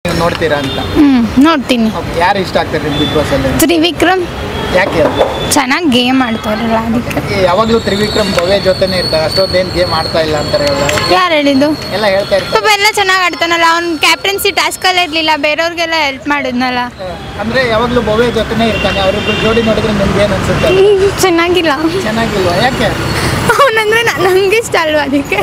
ನೀವು ನೋಡ್ತೀರಾ ಅಂತ ಹ್ಞೂ ನೋಡ್ತೀನಿ Okay, ಯಾರು ಇಷ್ಟ ಆಗ್ತಾರೆ ನಿಮ್ಗೆ ಬಿಗ್ ಬಾಸ್ ಅಲ್ಲಿ ತ್ರಿವಿಕ್ರಮ್ ಯಾಕೆ ಅದು? ಚೆನ್ನಾಗಿ ಗೇಮ್ ಆಡ್ತಾರಲ್ಲ ಅದಕ್ಕೆ ಈ ಯಾವಾಗ್ಲೂ ತ್ರಿವಿಕ್ರಮ್ ಭವ್ಯ ಜೊತೆನೇ ಇರ್ತಾರೆ ಅಷ್ಟೊಂದೇನು ಗೇಮ್ ಆಡ್ತಾ ಇಲ್ಲ ಅಂತಾರೆ ಎಲ್ಲ ಯಾರು ಹೇಳಿದ್ದು ಎಲ್ಲ ಹೇಳ್ತಾ ಇರ್ತಾರೆ ಪಾಪ ಎಲ್ಲ ಚೆನ್ನಾಗಿ ಆಡ್ತಾನಲ್ಲ ಅವ್ನ ಕ್ಯಾಪ್ಟನ್ಸಿ ಟಾಸ್ಕಲ್ಲೇ ಇರಲಿಲ್ಲ ಬೇರೆಯವ್ರಿಗೆಲ್ಲ ಹೆಲ್ಪ್ ಮಾಡಿದ್ನಲ್ಲ ಅಂದ್ರೆ ಯಾವಾಗ್ಲೂ ಭವ್ಯ ಜೊತೆನೇ ಇರ್ತಾನೆ ಅವ್ರಿಬ್ರು ಜೋಡಿ ನೋಡಿದ್ರೆ ನಿಮ್ಗೆ ಏನ್ ಅನ್ಸುತ್ತೆ ಹ್ಮ್, ಚೆನ್ನಾಗಿಲ್ಲ ಚೆನ್ನಾಗಿಲ್ವಾ ಯಾಕೆ ಅವನಂದ್ರೆ ನನಗೆ ಇಷ್ಟ ಅಲ್ವಾ ಅದಕ್ಕೆ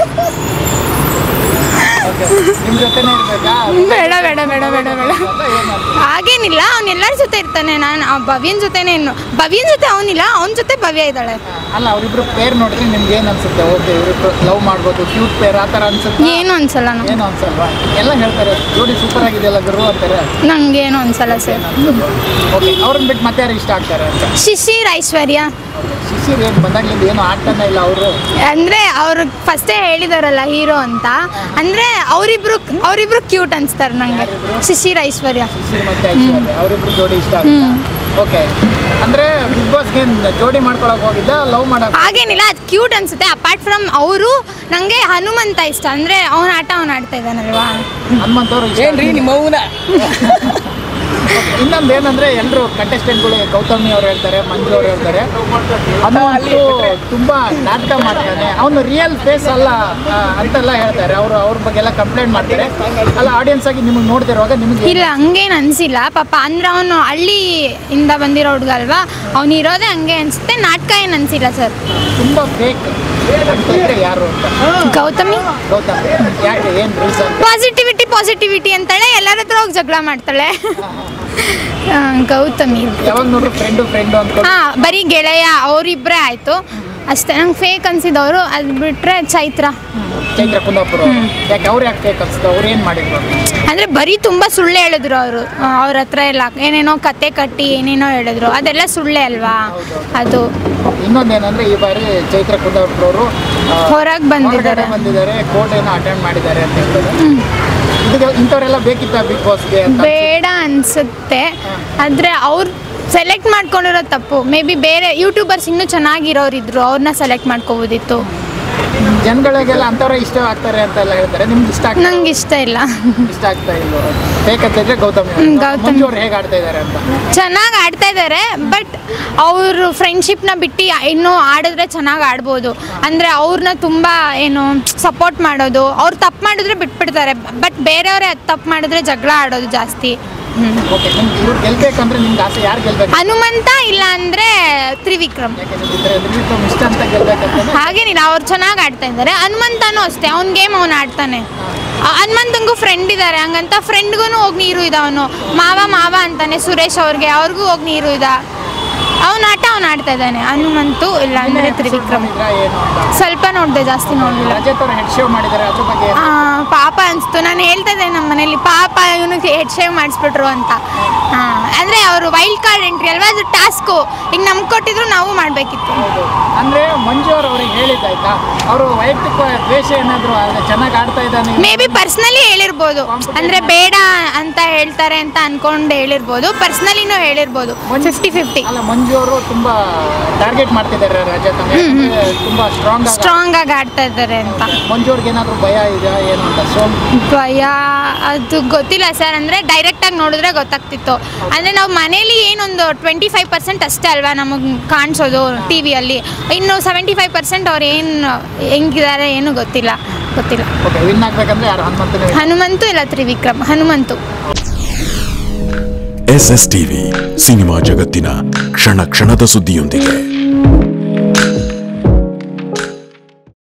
Okay. ನಿಮ್ ಜೊತೆನೇ ಇರ್ಬೇಕಾ ಬೇಡ ಬೇಡ ಬೇಡ ಬೇಡ ಬೇಡ ಅಂತ ಏನ್ ಅನ್ಸುತ್ತೆ? ಹಾಗೇನಿಲ್ಲ ಅವ್ನು ಎಲ್ಲರ ಜೊತೆ ಇರ್ತಾನೆ ನಾನು ಆ ಭವ್ಯನ ಜೊತೆನೇ ಇನ್ನು ಭವ್ಯನ ಜೊತೆ ಅವನಿಲ್ಲ ಅವನ ಜೊತೆ ಭವ್ಯ ಇದ್ದಾಳೆ ಅಲ್ಲ ಅವ್ರಿಬ್ರು ಪೇರ್ ನೋಡಿದ್ರೆ ನಿಮ್ಗೆ ಏನ್ ಅನ್ಸುತ್ತೆ ಓಕೆ ಇವ್ರಿಬ್ರು ಲವ್ ಮಾಡ್ಬೋದು ಕ್ಯೂಟ್ ಪೇರ್ ಆ ಥರ ಅನ್ಸುತ್ತೆ ಏನು ಅನ್ಸಲ್ಲ ನಾವು ಏನು ಅನ್ಸಲ್ವಾ ಎಲ್ಲ ಹೇಳ್ತಾರೆ ಜೋಡಿ ಸೂಪರ್ ಆಗಿದೆಯಲ್ಲ ಗುರು ಅಂತಾರೆ ನಂಗೇನು ಅನ್ಸಲ್ಲ ಸರ್ ಓಕೆ ಅವ್ರನ್ನ ಬಿಟ್ಟು ಮತ್ತೆ ಯಾರು ಇಷ್ಟ ಆಗ್ತಾರೆ ಅಂತ ಶಿಶಿರ್ ಐಶ್ವರ್ಯ ಶಿಶಿರ್ ಏನು ಬಂದಾಗ್ಲಿಂದ ಏನು ಆಡ್ತಾನೆ ಇಲ್ಲ ಅವರು ಅಂದ್ರೆ ಅವ್ರು ಫಸ್ಟೇ ಹೇಳಿದಾರಲ್ಲ ಹೀರೋ ಅಂತ ಅಂದ್ರೆ ಅವರಿಬ್ರು ಅವರಿಬ್ರು ಕ್ಯೂಟ್ ಅನ್ಸ್ತಾರೆ ನಂಗೆ ಶಿಶಿರ್ ಐಶ್ವರ್ಯ ಶಿಶಿರ್ ಮತ್ತೆ ಐಶ್ವರ್ಯ ಅವರಿಬ್ರು ಜೋಡಿ ಇಷ್ಟ ಆಗುತ್ತೆ ಓಕೆ ಅಂದ್ರೆ ಬಿಗ್ ಬಾಸ್ಗೆ ಜೋಡಿ ಮಾಡ್ಕೊಳಕ್ ಹೋಗಿದ್ದ ಲವ್ ಮಾಡಕ್ ಹಾಗೇನಿಲ್ಲ ಅದು ಕ್ಯೂಟ್ ಅನ್ಸುತ್ತೆ ಅಪಾರ್ಟ್ ಫ್ರಮ್ ಅವರು ನಂಗೆ ಹನುಮಂತ ಇಷ್ಟ ಅಂದ್ರೆ ಅವನ ಆಟ ಅವ್ನು ಆಡ್ತಾ ಇದ್ದಾನಲ್ವಾ ಹನುಮಂತ್ ಅವರು ಏನ್ರಿ ನಿಮ್ಮ ಅವ್ವನ ಇನ್ನೊಂದು ಏನಂದ್ರೆ ಎಲ್ಲರೂ ಕಂಟೆಸ್ಟೆಂಟ್ಗಳು ಗೌತಮಿ ಅವ್ರು ಹೇಳ್ತಾರೆ ಮಂಜು ಅವ್ರು ಹೇಳ್ತಾರೆ ಹನುಮಂತು ತುಂಬಾ ನಾಟಕ ಮಾಡ್ತಾನೆ ಅವನು ರಿಯಲ್ ಫೇಸ್ ಅಲ್ಲ ಆ, ಅಂತೆಲ್ಲ ಹೇಳ್ತಾರೆ ಅವರು ಅವ್ರ ಬಗ್ಗೆ ಎಲ್ಲ ಕಂಪ್ಲೇಂಟ್ ಮಾಡ್ತಾರೆ ಅಲ್ಲ ಆಡಿಯನ್ಸ್ ಆಗಿ ನಿಮಗೆ ನೋಡ್ತಿರುವಾಗ ನಿಮಗೆ ಇಲ್ಲ ಹಂಗೇನು ಅನ್ಸಿಲ್ಲ ಪಾಪ ಅಂದ್ರೆ ಅವನು ಹಳ್ಳಿ ಇಂದ ಬಂದಿರೋ ಹುಡುಗ ಅಲ್ವಾ ಅವ್ನು ಇರೋದೇ ಹಂಗೆ ಅನ್ಸುತ್ತೆ ನಾಟಕ ಏನು ಅನ್ಸಿಲ್ಲ ಸರ್ ತುಂಬಾ ಫೇಕ್ ಅಂತಂದ್ರೆ ಯಾರು ಅಂತ ಗೌತಮಿ ಗೌತಮಿ ಯಾಕೆ ಏನು ರೀಸನ್ ಪಾಸಿಟಿವಿಟಿ ಪಾಸಿಟಿವಿಟಿ ಅಂತಾಳೆ ಎಲ್ಲರ ಹತ್ರ ಹೋಗಿ ಜಗಳ ಮಾಡ್ತಾಳೆ ಆ, ಗೌತಮಿ ಯಾವಾಗ ನೋಡ್ರು ಫ್ರೆಂಡು ಫ್ರೆಂಡು ಅನ್ಕೊಂಡು ಹಾ ಬರೀ ಗೆಳೆಯ ಅವರಿಬ್ಬರೇ ಆಯಿತು ಅಷ್ಟೇ ನಂಗೆ ಫೇಕ್ ಅನ್ಸಿದವರು ಅದು ಬಿಟ್ರೆ ಚೈತ್ರ ಚೈತ್ರ ಕುಂದಾಪುರ ಅವ್ರು. ಯಾಕೆ ಅವ್ರು ಯಾಕೆ ಫೇಕ್ ಅನ್ಸುತ್ತೆ ಅವ್ರು ಏನು ಮಾಡಿದ್ರು ಅಂದರೆ ಬರೀ ತುಂಬ ಸುಳ್ಳು ಹೇಳಿದ್ರು ಅವರು ಅವ್ರ ಹತ್ರ ಎಲ್ಲ ಏನೇನೋ ಕತೆ ಕಟ್ಟಿ ಏನೇನೋ ಹೇಳಿದ್ರು ಅದೆಲ್ಲ ಸುಳ್ಳೆ ಅಲ್ವಾ ಅದು ಇನ್ನೊಂದೇನಂದ್ರೆ ಈ ಬಾರಿ ಚೈತ್ರ ಕುಂದಾಪುರ ಅವರು ಹೊರಗೆ ಬಂದಿದ್ದಾರೆ ಬಂದಿದ್ದಾರೆ ಕೋರ್ಟ್ ಏನೋ ಅಟೆಂಡ್ ಮಾಡಿದ್ದಾರೆ ಅಂತ ಹೇಳ್ತಾರೆ ಇದಕ್ಕೆ ಇಂಥವ್ರೆಲ್ಲ ಬೇಕಿತ್ತ ಬಿಗ್ ಬಾಸ್ಗೆ ಅಂತ ಬೇಡ ಅನ್ಸುತ್ತೆ ಆದರೆ ಅವ್ರು ಸೆಲೆಕ್ಟ್ ಮಾಡ್ಕೊಂಡಿರೋ ತಪ್ಪು ಮೇ ಬಿ ಬೇರೆ ಯೂಟ್ಯೂಬರ್ಸ್ ಇನ್ನೂ ಚೆನ್ನಾಗಿರೋರು ಇದ್ರು ಅವ್ರನ್ನ ಸೆಲೆಕ್ಟ್ ಮಾಡ್ಕೋಬೋದಿತ್ತು ಜನಗಳಿಗೆಲ್ಲ ಅಂಥವ್ರೆ ಇಷ್ಟ ಆಗ್ತಾರೆ ಅಂತ ಎಲ್ಲ ಹೇಳ್ತಾರೆ ನಿಮ್ಗೆ ಇಷ್ಟ ಆಗ್ತಾ ನಂಗೆ ಇಷ್ಟ ಇಲ್ಲ ಇಷ್ಟ ಆಗ್ತಾ ಇಲ್ಲ ಬೇಕಂತಿದ್ರೆ ಗೌತಮಿ ಹ್ಮ್, ಗೌತಮಿ. ಮಂಜು ಅವ್ರು ಹೇಗೆ ಆಡ್ತಾ ಇದ್ದಾರೆ ಅಂತ ಚೆನ್ನಾಗಿ ಆಡ್ತಾ ಇದ್ದಾರೆ ಬಟ್ ಅವರು ಫ್ರೆಂಡ್ಶಿಪ್ನ ಬಿಟ್ಟು ಇನ್ನೂ ಆಡಿದ್ರೆ ಚೆನ್ನಾಗಿ ಆಡ್ಬೋದು ಅಂದರೆ ಅವ್ರನ್ನ ತುಂಬ ಏನು ಸಪೋರ್ಟ್ ಮಾಡೋದು ಅವ್ರು ತಪ್ಪು ಮಾಡಿದ್ರೆ ಬಿಟ್ಬಿಡ್ತಾರೆ ಬಟ್ ಬೇರೆಯವರೇ ತಪ್ಪು ಮಾಡಿದ್ರೆ ಜಗಳ ಆಡೋದು ಜಾಸ್ತಿ ಹ್ಮ್. ಓಕೆ ನಿಮ್ಗೆ ಇವ್ರು ಗೆಲ್ಬೇಕಂದ್ರೆ ನಿಮ್ಗೆ ಆಸೆ ಯಾರು ಗೆಲ್ಬೇಕು ಹನುಮಂತ ಇಲ್ಲ ಅಂದರೆ ತ್ರಿವಿಕ್ರಮ್ ಯಾಕೆ ನಿಮ್ಗೆ ಇದ್ರ ಇಷ್ಟ ಅಂತ ಗೆಲ್ಬೇಕಂತಾನೆ ಹಾಗೇನಿಲ್ಲ ಅವ್ರು ಚೆನ್ನಾಗಿ ಆಡ್ತಾ ಇದ್ದಾರೆ ಹನುಮಂತನೂ ಅಷ್ಟೇ ಅವ್ನ ಗೇಮ್ ಅವ್ನು ಆಡ್ತಾನೆ ಆ ಹನುಮಂತಂಗೂ ಫ್ರೆಂಡ್ ಇದ್ದಾರೆ ಹಂಗಂತ ಫ್ರೆಂಡ್ಗೂ ಹೋಗಿ ನೀರು ಇದ ಅವನು ಮಾವ ಮಾವ ಅಂತಾನೆ ಸುರೇಶ್ ಅವ್ರಿಗೆ ಅವ್ರಿಗೂ ಹೋಗಿ ನೀರು ಇದ ಅವನ ಆಟ ಅವ್ನು ಆಡ್ತಾ ಇದ್ದಾನೆ ಹನುಮಂತು ಇಲ್ಲ ಅಂದರೆ ತ್ರಿವಿಕ್ರಮ್ ಇದ್ರ ಏನು ಅಂತ ಸ್ವಲ್ಪ ನೋಡಿದೆ ಜಾಸ್ತಿ ನೋಡಲಿಲ್ಲ ರಜತ್ ಅವ್ರು ಹೆಡ್ ಶೇವ್ ಮಾಡಿದ್ದಾರೆ ಅದ್ರ ಬಗ್ಗೆ ಏನು? ಪಾಪ ಅನಿಸ್ತು ನಾನು ಹೇಳ್ತಾ ಇದ್ದೆ ನಮ್ಮ ಮನೇಲಿ ಪಾಪ ಇವನಿಗೆ ಹೆಡ್ ಶೇವ್ ಮಾಡಿಸ್ಬಿಟ್ರು ಅಂತ ಹಾಂ ಅಂದರೆ ಅವರು ವೈಲ್ಡ್ ಕಾರ್ಡ್ ಎಂಟ್ರಿ ಅಲ್ವಾ ಅದು ಟಾಸ್ಕು ಈಗ ನಮ್ಗೆ ಕೊಟ್ಟಿದ್ರು ನಾವು ಮಾಡಬೇಕಿತ್ತು ಹೌದು ಅಂದ್ರೆ ಮಂಜು ಅವ್ರು ಅವ್ರಿಗೆ ಹೇಳಿದ್ದಾಯ್ತಾ ಅವರು ವೈಯಕ್ತಿಕ ದ್ವೇಷ ಏನಾದ್ರು ಅಲ್ಲ ಚೆನ್ನಾಗಿ ಆಡ್ತಾ ಇದ್ದಾನೆ ಮೇ ಬಿ ಪರ್ಸ್ನಲಿ ಹೇಳಿರ್ಬೋದು ಅಂದ್ರೆ ಬೇಡ ಅಂತ ಹೇಳ್ತಾರೆ ಅಂತ ಅನ್ಕೊಂಡು ಹೇಳಿರ್ಬೋದು ಪರ್ಸ್ನಲಿನೂ ಹೇಳಿರ್ಬೋದು ಫಿಫ್ಟಿ ಫಿಫ್ಟಿ ಅಲ್ಲ ಮಂಜು ಅವರು ತುಂಬಾ ಟಾರ್ಗೆಟ್ ಮಾಡ್ತಿದ್ದಾರೆ ರಜತ್ ಅಂದ್ರೆ ತುಂಬಾ ಸ್ಟ್ರಾಂಗ್ ಆಗಿ ಸ್ಟ್ರಾಂಗ್ ಆಗಿ ಆಡ್ತಾ ಇದ್ದಾರೆ ಅಂತ ಮಂಜು ಅವ್ರಿಗೆ ಏನಾದ್ರು ಭಯ ಇದೆಯಾ ಏನು ಅಂತ ಸೋಮ್ ಭಯ ಅದು ಗೊತ್ತಿಲ್ಲ ಸರ್ ಅಂದರೆ ಡೈರೆಕ್ಟಾಗಿ ನೋಡಿದ್ರೆ ಗೊತ್ತಾಗ್ತಿತ್ತು ಅಂದರೆ ನಾವು ಮನೇಲಿ ಏನೊಂದು ಟ್ವೆಂಟಿ ಫೈವ್ ಪರ್ಸೆಂಟ್ ಅಷ್ಟೇ ಅಲ್ವಾ ನಮಗೆ ಕಾಣಿಸೋದು ಟಿ ವಿಯಲ್ಲಿ ಇನ್ನು ಸೆವೆಂಟಿ ಫೈವ್ ಪರ್ಸೆಂಟ್ ಅವ್ರು ಏನು ಹೆಂಗಿದ್ದಾರೆ ಏನು ಗೊತ್ತಿಲ್ಲ ಗೊತ್ತಿಲ್ಲ ಓಕೆ ವಿನ್ ಆಗ್ಬೇಕಂದ್ರೆ ಯಾರು ಹನುಮಂತನೇ ಹನುಮಂತು ಇಲ್ಲ Trivikram Hanumanthu S S TV cinema ಜಗತ್ತಿನ ಕ್ಷಣ ಕ್ಷಣದ ಸುದ್ದಿಯೊಂದಿಗೆ